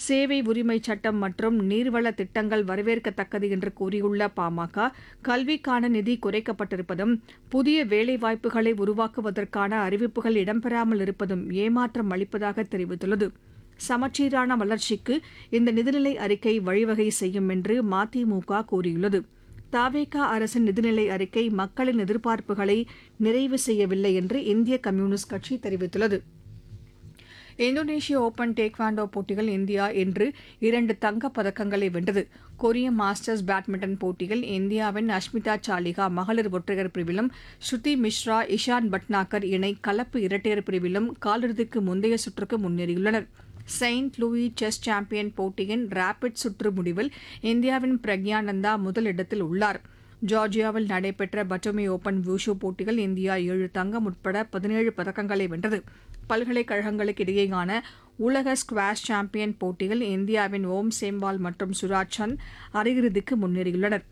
சேவை உரிமை சட்டம் மற்றும் நீர்வள திட்டங்கள் வரவேற்கத்தக்கது என்று கூறியுள்ள பாமக கல்விக்கான நிதி குறைக்கப்பட்டிருப்பதும் புதிய வேலைவாய்ப்புகளை உருவாக்குவதற்கான அறிவிப்புகள் இடம்பெறாமல் இருப்பதும் ஏமாற்றம் அளிப்பதாக தெரிவித்துள்ளது சமச்சீரான வளர்ச்சிக்கு இந்த நிதிநிலை அறிக்கை வழிவகை செய்யும் என்று மதிமுக கூறியுள்ளது தாவேகா அரசின் நிதிநிலை அறிக்கை மக்களின் எதிர்பார்ப்புகளை நிறைவு செய்யவில்லை என்று இந்திய கம்யூனிஸ்ட் கட்சி தெரிவித்துள்ளது இந்தோனேஷிய ஓபன் டேக்வாண்டோ போட்டிகள் இந்தியா இன்று இரண்டு தங்கப் பதக்கங்களை வென்றது கொரிய மாஸ்டர்ஸ் பேட்மிண்டன் போட்டியில் இந்தியாவின் அஷ்மிதா சாலிகா மகளிர் ஒற்றையர் பிரிவிலும் ஸ்ருதி மிஸ்ரா இஷான் பட்னாகர் இணை கலப்பு இரட்டையர் பிரிவிலும் காலிறுதிக்கு முந்தைய சுற்றுக்கு முன்னேறியுள்ளனர் செயின்ட் லூயி செஸ் சாம்பியன் போட்டியின் ரேபிட் சுற்று முடிவில் இந்தியாவின் பிரக்யானந்தா முதலிடத்தில் உள்ளார் ஜார்ஜியாவில் நடைபெற்ற பட்டோமி ஓபன் வூஷு போட்டியில் இந்தியா ஏழு தங்கம் உட்பட பதினேழு பதக்கங்களை வென்றது பல்கலைக்கழகங்களுக்கு இடையேயான உலக ஸ்குவாஷ் சாம்பியன் போட்டியில் இந்தியாவின் ஓம் சேம்பால் மற்றும் சுராஜ் சந்த் அரையிறுதிக்கு முன்னேறியுள்ளனர்